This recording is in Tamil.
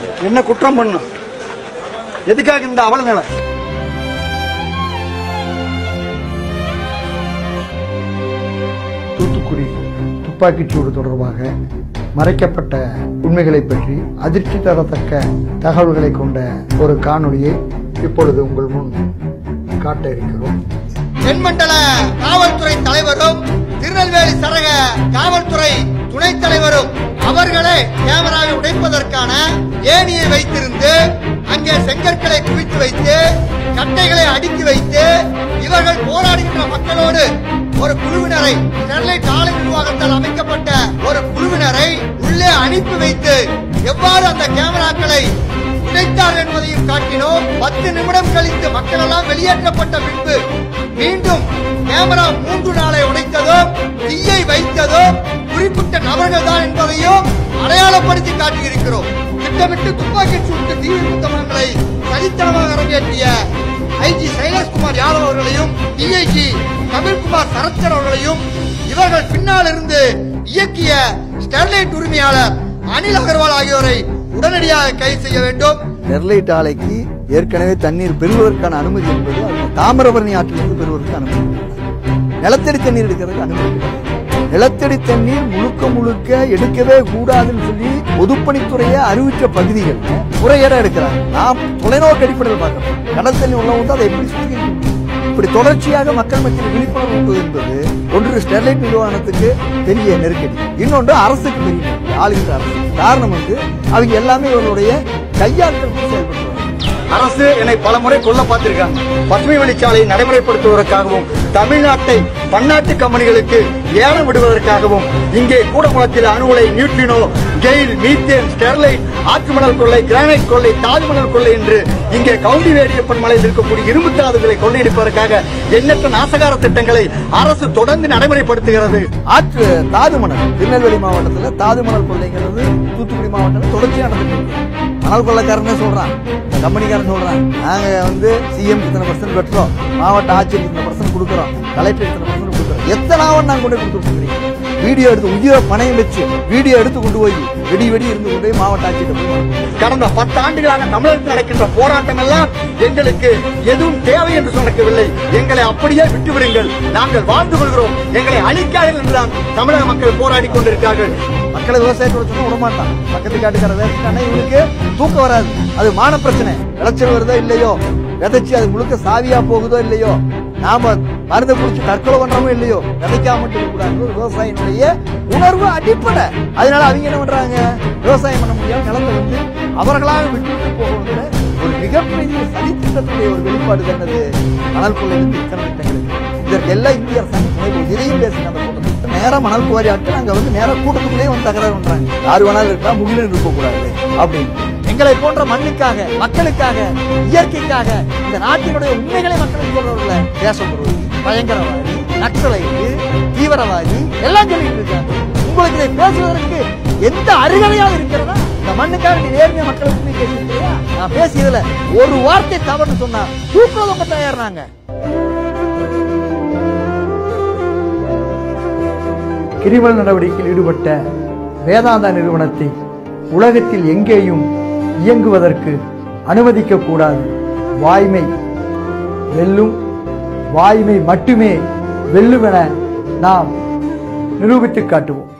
என்ன குற்றம் பண்ணும் எதுக்காக இந்த அவல நிலை தூத்துக்குடி துப்பாக்கிச்சூடு தொடர்பாக மறைக்கப்பட்ட உண்மைகளை பற்றி அதிர்ச்சி தரத்தக்க தகவல்களை கொண்ட ஒரு காணொளியை இப்பொழுது உங்கள் முன் காட்ட இருக்கிறோம் தென்மண்டல காவல்துறை தலைவரும் திருநெல்வேலி சரக காவல்துறை துணைத் தலைவரும் அவர்களே கேமராவை உடைப்பதற்கான ஏணியை வைத்திருந்து அங்கே செங்கற்களை குவித்து வைத்து கட்டைகளை அடுக்கி வைத்து இவர்கள் போராடுகின்ற மக்களோடு ஒரு குழுவினரை ஸ்டெர்லைட் ஆலை நிர்வாகத்தால் அமைக்கப்பட்ட ஒரு குழுவினரை உள்ளே அனுப்பி வைத்து எவ்வாறு அந்த கேமராக்களை உடைத்தார் என்பதையும் காட்டினோம் பத்து நிமிடம் கழித்து மக்கள் எல்லாம் வெளியேற்றப்பட்ட பின்பு மீண்டும் கேமரா மூன்று நாளை உடைத்ததும் தீயை வைத்ததும் குறிப்பிட்ட நபர்கள் தான் என்பதையும் அடையாளப்படுத்தி காட்டியிருக்கிறோம் திட்டமிட்டு துப்பாக்கி சூட்டு தீ விபத்தமங்களை தனித்தனமாக அரங்கேற்றிய ஐஜி சைலேஷ்குமார் யாதவ் அவர்களையும் டிஐஜி கபில்குமார் சரத்சர் அவர்களையும் இவர்கள் பின்னால் இருந்து இயக்கிய ஸ்டெர்லைட் உரிமையாளர் அனில் அகர்வால் ஆகியோரை உடனடியாக கைது செய்ய வேண்டும் ஸ்டெர்லைட் ஆலைக்கு ஏற்கனவே தண்ணீர் பெறுவதற்கான அனுமதி என்பது அது தாமிரபரணி ஆற்றிலிருந்து பெறுவதற்கு அனுமதி கிடையாது. நிலத்தடி தண்ணீர் எடுக்கிறதுக்கு அனுமதி கிடையாது. நிலத்தடி தண்ணீர் முழுக்க முழுக்க எடுக்கவே கூடாதுன்னு சொல்லி பொதுப்பணித்துறையை அறிவிச்ச பகுதிகள் முறையேற எடுக்கிறாங்க நான் தொலைநோக்கு அடிப்படையில் பார்க்கிறேன் கடல் தண்ணி உள்ள வந்து அதை எப்படி சுத்திகரிக்க முடியும் இப்படி தொடர்ச்சியாக மக்கள் மத்தியில் விழிப்புணர்வு ஊட்டுவது என்பது ஒன்று ஸ்டெர்லைட் நிறுவனத்துக்கு பெரிய நெருக்கடி இன்னொன்று அரசுக்கு பெரிய நெருக்கடி ஆளுகின்ற அரசு காரணம் வந்து அவங்க எல்லாமே இவர்களுடைய கையாட்கள் செயல்படுத்துவாங்க அரசு என்னை பலமுறை கொல்ல பார்த்திருக்காங்க பசுமை வழிச்சாலையை நடைமுறைப்படுத்துவதற்காகவும் தமிழ்நாட்டை பன்னாட்டு கம்பெனிகளுக்கு ஏலம் விடுவதற்காகவும் இங்கே கூடங்குளத்தில் அணு உலை நியூட்ரினோ கெயில் மீத்தேன் ஸ்டெர்லைட் ஆற்று மணல் கொள்ளை கிரானைட் கொள்ளை தாஜ்மணல் கொள்ளை என்று இங்கே கவுண்டி வேடியப்பன் மலையில் இருக்கக்கூடிய இரும்பு தாதுகளை கொள்ளையடிப்பதற்காக எண்ணற்ற நாசகார திட்டங்களை அரசு தொடர்ந்து நடைமுறைப்படுத்துகிறது ஆற்று தாது மணல் திருநெல்வேலி மாவட்டத்துல தாது மணல் கொள்ளைங்கிறது தூத்துக்குடி மாவட்டத்தில் தொடர்ச்சியா நடந்துட்டு இருக்கு. மணல் கொள்ளைக்காரனே சொல்றான் இந்த கம்பெனிக்காரன் சொல்றான் நாங்க வந்து சிஎம் இத்தனை பர்சன்ட் கட்டுறோம் மாவட்ட ஆட்சியர் இத்தனை பர்சன்ட் கொடுக்குறோம் கலெக்டர் இத்தனை பர்சன்ட் கொடுக்குறோம் எத்தனை ஆவணம் நாங்க கொண்டு போய் கொடுத்துருக்கீங்க வீடியோ எடுத்து உயிரை பணையம் வச்சு வீடியோ எடுத்து கொண்டு போய் வெடி வெடி இருந்து கொண்டு போய் மாவட்ட ஆட்சியிட்ட போய் வாங்கணும். கடந்த பத்து ஆண்டுகளாக தமிழகத்தில் நடக்கின்ற போராட்டம் எல்லாம் எங்களுக்கு எதுவும் தேவை என்று சொன்னவில்லை எங்களை அப்படியே விட்டுவிடுங்கள் நாங்கள் வாழ்ந்து கொள்கிறோம் எங்களை அழிக்காதீர்கள் என்றுதான் தமிழக மக்கள் போராடி கொண்டிருக்கிறார்கள் மக்களை விவசாயத்தோட சொன்னா விட மாட்டான் பக்கத்து காட்டுக்கார வேஸ்டானா இவனுக்கு தூக்கம் வராது அது மான பிரச்சனை விளைச்சல் வருதோ இல்லையோ விதைச்சு அது முழுக்க சாவியா போகுதோ இல்லையோ நாம மருந்து குடிச்சு தற்கொலை பண்றோமோ இல்லையோ விதைக்காம மட்டும் இருக்கக்கூடாது விவசாயினுடைய உணர்வு அடிப்படை அதனால அவங்க என்ன பண்றாங்க விவசாயம் பண்ண முடியாம நிலத்தை வந்து அவர்களாக விட்டு போகிற ஒரு மிகப்பெரிய சதித்திட்டத்துடைய ஒரு வெளிப்பாடு என்னது மணல் கொள்ளையிலிருந்து இத்தனை திட்டங்களுக்கு இதற்கு எல்லாம் இந்திய அரசாங்கம் துணை போகுது. இதையும் பேசுங்க அந்த கூட்டத்தில் நேரா மணல் குவாரி ஆட்கள் அங்க வந்து நேரா கூட்டத்துக்குள்ளே வந்து தகராறு பண்றாங்க யாரு வேணாலும் இருக்கா முகிலும் இருக்க கூடாது அப்படின்னு எங்களை போன்ற மண்ணுக்காக மக்களுக்காக இயற்கைக்காக இந்த நாட்டினுடைய உண்மைகளை மக்களுக்கு சொல்றவர்கள தேசத்துறவி பயங்கரவாதி நக்சலைட்டு தீவிரவாதி எல்லாம் சொல்லிட்டு இருக்காங்க உங்களுக்கு இதை பேசுவதற்கு எந்த அருகதையாக இருக்கிறதா இந்த மண்ணுக்காக நீ நேர்மையா மக்களுக்கு நீ பேசியிருக்கியா நான் பேசியதுல ஒரு வார்த்தை தவறுன்னு சொன்னா தூக்குறவங்க தயாரினாங்க கிரிமினல் நடவடிக்கையில் ஈடுபட்ட வேதாந்தா நிறுவனத்தை உலகத்தில் எங்கேயும் இயங்குவதற்கு அனுமதிக்க கூடாது வாய்மை வெல்லும் வாய்மை மட்டுமே வெல்லும் என நாம் நிரூபித்து காட்டுவோம்